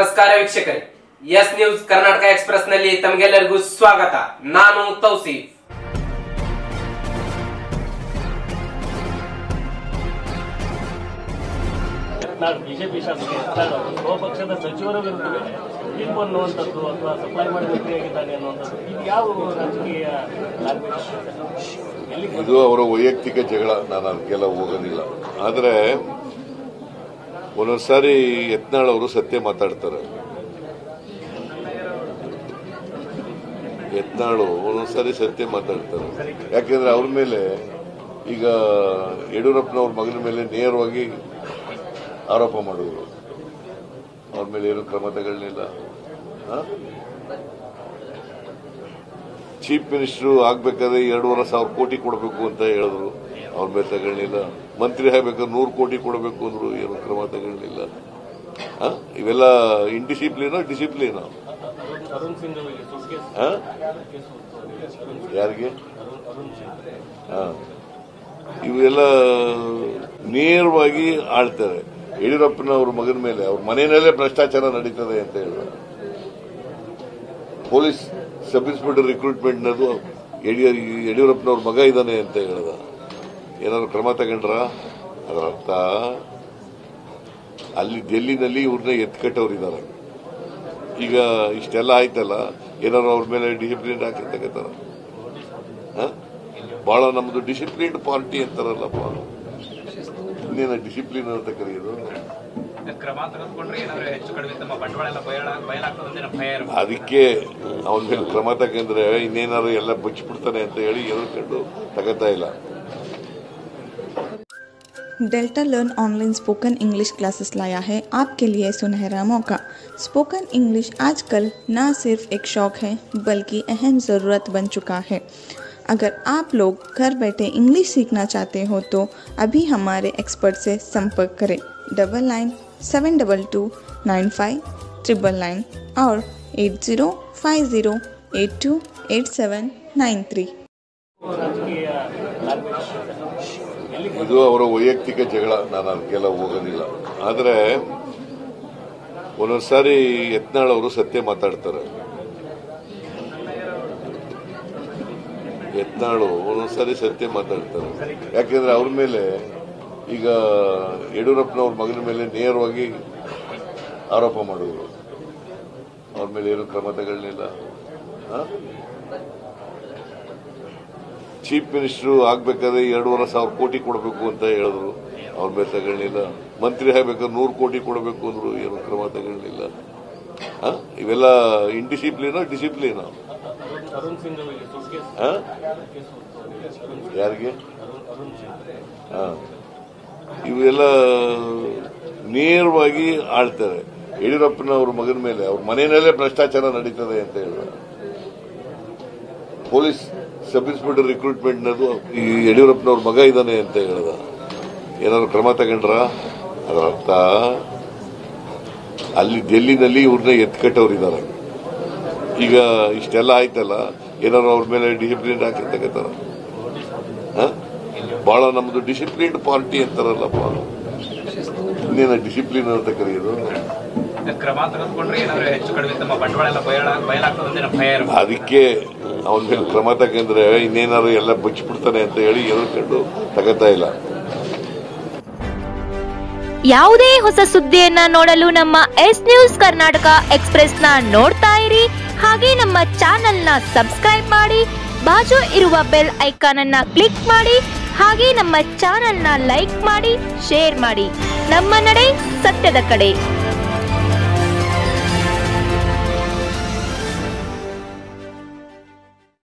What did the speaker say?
ನಮಸ್ಕಾರ ವೀಕ್ಷಕರೇ S news Karnataka express ನಲ್ಲಿ ತಮಗೆಲ್ಲರಿಗೂ ಸ್ವಾಗತ ನಾನು ತೌಸೀಫ್ ಯತ್ನಾಳ್ ಬಿಜೆಪಿ ಶಾಸಕ ಯತ್ನಾಳ್ ಅವರು ಸ್ವಪಕ್ಷದ ಸಚಿವರ ವಿರುದ್ಧವೇ ತೀರ್ಪು ಅನ್ನುವಂಥದ್ದು ಅಥವಾ ಸಪ್ಲೈ ಮಾಡಿ ಮಂತ್ರಿಯಾಗಿದ್ದಾನೆ ಅನ್ನುವಂಥದ್ದು ಇದು ಯಾವ ರಾಜಕೀಯ ಲಾಂಗ್ವೇಜ್ ಎಲ್ಲಿ ಇದು ಅವರ ವೈಯಕ್ತಿಕ ಜಗಳ ನಾನು ಅದಕ್ಕೆಲ್ಲ ಹೋಗೋದಿಲ್ಲ ಆದರೆ ಒಂದೊಂದ್ಸಾರಿ ಯತ್ನಾಳ್ ಅವರು ಸತ್ಯ ಮಾತಾಡ್ತಾರೆ ಯತ್ನಾಳು ಒಂದೊಂದ್ಸಾರಿ ಸತ್ಯ ಮಾತಾಡ್ತಾರೆ ಯಾಕೆಂದ್ರೆ ಅವ್ರ ಮೇಲೆ ಈಗ ಯಡಿಯೂರಪ್ಪನವ್ರ ಮಗನ ಮೇಲೆ ನೇರವಾಗಿ ಆರೋಪ ಮಾಡಿದ್ರು ಅವ್ರ ಮೇಲೆ ಏನು ಕ್ರಮ ತಗೊಳ್ಳಿಲ್ಲ ಚೀಫ್ ಮಿನಿಸ್ಟರ್ ಆಗ್ಬೇಕಾದ್ರೆ ಎರಡೂವರೆ ಸಾವಿರ ಕೋಟಿ ಕೊಡಬೇಕು ಅಂತ ಹೇಳಿದ್ರು ಅವ್ರ ಮೇಲೆ ತಗೊಳ್ಳಿಲ್ಲ ಮಂತ್ರಿ ಆಗ್ಬೇಕಾದ್ರೆ ನೂರು ಕೋಟಿ ಕೊಡಬೇಕು ಅಂದ್ರು ಏನು ಕ್ರಮ ತಗೊಳ್ಳಿಲ್ಲ ಆ? ಇವೆಲ್ಲ ಇಂಡಿಸಿಪ್ಲಿನೋ ಡಿಸಿಪ್ಲಿನೋ ಅರುಣ್ ಸಿಂಗ್ ಅವರಿಗೆ ಸುಟ್ಕೇಸ್ ಆ? ಕೇಸು ಯಾರಿಗೆ ಅರುಣ್ ಅರುಣ್ ಸಿಂಗ್ ಆ. ಇವೆಲ್ಲ ನೇರವಾಗಿ ಆಳ್ತಾರೆ ಯಡಿಯೂರಪ್ಪನವ್ರ ಮಗನ ಮೇಲೆ ಅವ್ರ ಮನೆಯಲ್ಲೇ ಭ್ರಷ್ಟಾಚಾರ ನಡೀತದೆ ಅಂತ ಹೇಳಿದ್ರು ಪೊಲೀಸ್ ಸಬ್ ಇನ್ಸ್ಪೆಕ್ಟರ್ ರಿಕ್ರೂಟ್ಮೆಂಟ್ನದು ಯಡಿಯೂರಪ್ಪನವ್ರ ಮಗ ಇದ್ದಾನೆ ಅಂತ ಹೇಳ್ದ ಏನಾದ್ರು ಕ್ರಮ ತಗೊಂಡ್ರ ಅದರ ಅರ್ಥ ಅಲ್ಲಿ ಡೆಲ್ಲಿನಲ್ಲಿ ಇವ್ರನ್ನ ಎತ್ಕಟ್ಟವ್ರಿದ್ದಾರೆ ಈಗ ಇಷ್ಟೆಲ್ಲ ಆಯ್ತಲ್ಲ ಏನಾದ್ರು ಅವ್ರ ಮೇಲೆ ಡಿಸಿಪ್ಲಿನ್ ಹಾಕಿ ತಗೋತಾರ ಬಹಳ ನಮ್ದು ಡಿಸಿಪ್ಲಿನ್ಡ್ ಪಾರ್ಟಿ ಅಂತಾರಲ್ಲಪ್ಪ ಇನ್ನೇನ ಡಿಸಿಪ್ಲಿನ್ ಅಂತ ಕರೆಯೋದು ಕ್ರಮ ತೆಗೆದುಕೊಂಡ್ರೆ ಏನಾದ್ರು ಹೆಚ್ಚು ಕಡಿಮೆ ತಮ್ಮ ಬಂಡವಾಳ ಎಲ್ಲ ಬಯಲ ಬಯಲಾಗ್ತದೆ ಅಂತ ಏನೋ ಭಯ ಇರ್ಬೋದು. ಅದಕ್ಕೆ ಅವನ ಮೇಲೆ ಕ್ರಮ ತಗೊಂಡ್ರೆ ಇನ್ನೇನಾದ್ರು ಎಲ್ಲ ಬಚ್ಚಿಬಿಡ್ತಾನೆ ಅಂತ ಹೇಳಿ ಎದುರ್ಕೊಂಡು ತಗೋತಾ ಇಲ್ಲ Delta learn online spoken English classes लाया है आपके लिए सुनहरा मौका स्पोकन इंग्लिश आजकल ना सिर्फ एक शौक है बल्कि अहम ज़रूरत बन चुका है अगर आप लोग घर बैठे इंग्लिश सीखना चाहते हो तो अभी हमारे एक्सपर्ट से संपर्क करें double nine seven double two nine five triple nine और eight zero five zero eight two eight seven nine three ರಾಜಕೀಯ ಲಾಂಗ್ವೇಜ್ ಎಲ್ಲಿ ಇದು ಅವರ ವೈಯಕ್ತಿಕ ಜಗಳ ನಾನು ಅದಕ್ಕೆಲ್ಲ ಹೋಗೋದಿಲ್ಲ ಆದರೆ ಒಂದೊಂದ್ಸಾರಿ ಯತ್ನಾಳ್ ಅವರು ಸತ್ಯ ಮಾತಾಡ್ತಾರೆ ಯತ್ನಾಳು ಒಂದೊಂದ್ಸಾರಿ ಸತ್ಯ ಮಾತಾಡ್ತಾರೆ ಯಾಕೆಂದ್ರೆ ಅವ್ರ ಮೇಲೆ ಈಗ ಯಡಿಯೂರಪ್ಪನವ್ರ ಮಗನ ಮೇಲೆ ನೇರವಾಗಿ ಆರೋಪ ಮಾಡಿದ್ರು ಅವ್ರ ಮೇಲೆ ಏನು ಕ್ರಮ ತಗೊಳ್ಳಿಲ್ಲ ಆ? ಚೀಫ್ ಮಿನಿಸ್ಟರ್ ಆಗ್ಬೇಕಾದ್ರೆ ಎರಡೂವರೆ ಸಾವಿರ ಕೋಟಿ ಕೊಡಬೇಕು ಅಂತ ಹೇಳಿದ್ರು ಅವ್ರ ಮೇಲೆ ತಗೊಳ್ಳಿಲ್ಲ ಮಂತ್ರಿ ಆಗ್ಬೇಕಾದ್ರೆ ನೂರು ಕೋಟಿ ಕೊಡಬೇಕು ಅಂದ್ರು ಏನು ಕ್ರಮ ತಗೊಳ್ಳಿಲ್ಲ ಆ? ಇವೆಲ್ಲ ಇಂಡಿಸಿಪ್ಲಿನೋ ಡಿಸಿಪ್ಲಿನೋ ಅರುಣ್ ಸಿಂಗ್ ಅವರಿಗೆ ಸುಟ್ಕೇಸ್ ಆ? ಕೇಸು ಯಾರಿಗೆ ಅರುಣ್ ಅರುಣ್ ಸಿಂಗ್ ಆ. ಇವೆಲ್ಲ ನೇರವಾಗಿ ಆಳ್ತಾರೆ ಯಡಿಯೂರಪ್ಪನವ್ರ ಮಗನ ಮೇಲೆ ಅವ್ರ ಮನೆಯಲ್ಲೇ ಭ್ರಷ್ಟಾಚಾರ ನಡೀತದೆ ಅಂತ ಹೇಳಿದ್ರು ಪೊಲೀಸ್ ಸಬ್ ಇನ್ಸ್ಪೆಕ್ಟರ್ ರಿಕ್ರೂಟ್ಮೆಂಟ್ನದು ಈ ಯಡಿಯೂರಪ್ಪನವ್ರ ಮಗ ಇದ್ದಾನೆ ಅಂತ ಹೇಳ್ದ ಏನಾದ್ರು ಕ್ರಮ ತಗೊಂಡ್ರ ಅದರ ಅರ್ಥ ಅಲ್ಲಿ ಡೆಲ್ಲಿನಲ್ಲಿ ಇವ್ರನ್ನ ಎತ್ಕಟ್ಟವ್ರಿದ್ದಾರೆ ಈಗ ಇಷ್ಟೆಲ್ಲ ಆಯ್ತಲ್ಲ ಏನಾದ್ರು ಅವ್ರ ಮೇಲೆ ಡಿಸಿಪ್ಲಿನ್ ಹಾಕಿ ತಗೋತಾರ ಬಹಳ ನಮ್ದು ಡಿಸಿಪ್ಲಿನ್ಡ್ ಪಾರ್ಟಿ ಅಂತಾರಲ್ಲಪ್ಪ ಇನ್ನೇನ ಡಿಸಿಪ್ಲಿನ್ ಅಂತ ಕರೆಯೋದು ಕ್ರಮ ತೆಗೆದುಕೊಂಡ್ರೆ ಏನಾದ್ರು ಹೆಚ್ಚು ಕಡಿಮೆ ತಮ್ಮ ಬಂಡವಾಳ ಎಲ್ಲ ಬಯಲ ಬಯಲಾಗ್ತದೆ ಅಂತ ಏನೋ ಭಯ ಇರ್ಬೋದು. ಅದಕ್ಕೆ ಅವನ ಮೇಲೆ ಕ್ರಮ ತಗೊಂಡ್ರೆ ಇನ್ನೇನಾದ್ರು ಎಲ್ಲ ಬಚ್ಚಿಬಿಡ್ತಾನೆ ಅಂತ ಹೇಳಿ ಎದುರ್ಕೊಂಡು ತಗೋತಾ ಇಲ್ಲ ಯಾವುದೇ ಹೊಸ ಸುದ್ದಿಯನ್ನ ನೋಡಲು ನಮ್ಮ ಎಸ್ ನ್ಯೂಸ್ ಕರ್ನಾಟಕ ಎಕ್ಸ್ಪ್ರೆಸ್ನ ನೋಡ್ತಾ ಇರಿ ಹಾಗೆ ನಮ್ಮ ಚಾನೆಲ್ನ ಸಬ್ಸ್ಕ್ರೈಬ್ ಮಾಡಿ ಬಾಜು ಇರುವ ಬೆಲ್ ಐಕಾನ್ ಅನ್ನ ಕ್ಲಿಕ್ ಮಾಡಿ ಹಾಗೆ ನಮ್ಮ ಚಾನೆಲ್ನ ಲೈಕ್ ಮಾಡಿ ಶೇರ್ ಮಾಡಿ ನಮ್ಮ ನಡೆ ಸತ್ಯದ ಕಡೆ